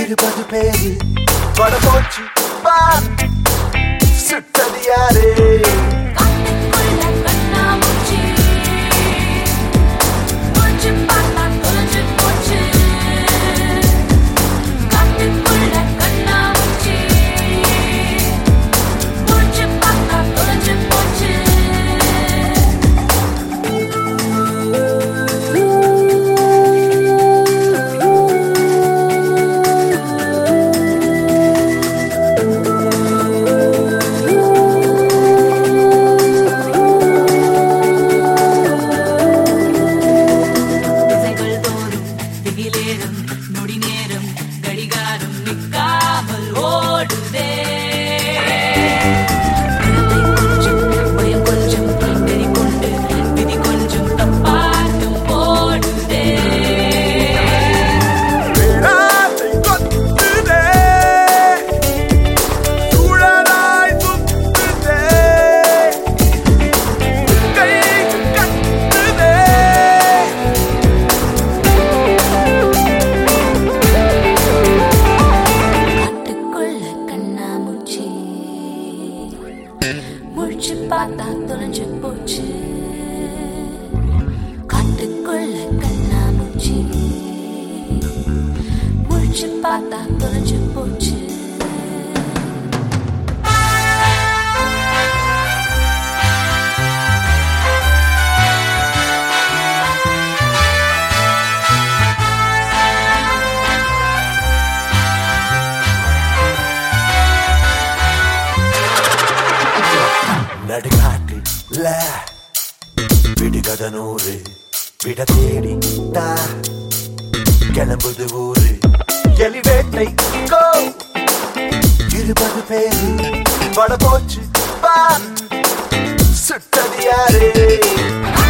இருபது பேரு பட போச்சு பார் சுட்டது யாரு காட்டுக்குள்ள கண்ணாமூச்சி மூச்சு பார்த்தா தொலைஞ்சு போச்சு காட்டுக்குள்ள கண்ணாமூச்சி மூச்சு பார்த்தா தொலைஞ்சு போச்சு திசைகள் தோறும் திகிலேறும் நொடி நேரம் கடிகாரம் நிற்காமல் ஓடுதே கருத்தை கொஞ்சம் பயம் கொஞ்சம் நெறி கொண்டு விதி கொஞ்சம் தப்பாட்டம் போடுதே பேராசை கொத்துதே சுழலாய் சுத்துதே கை கத்துதே காட்டுக்குள்ள கண்ணாமூச்சி முழிச்சு பார்த்தா தொலைஞ்சு போச்சு காட்டுக்குள்ள கண்ணாமூச்சி முழிச்சு பார்த்தா தொலைஞ்சு போச்சு நடுக்காட்டுல விடுகத நூறு விட தேடி தா கிளம்புது ஊரு எலி வேட்டை கோ இருபது பேரு பட போச்சு பார் சுட்டது யாரு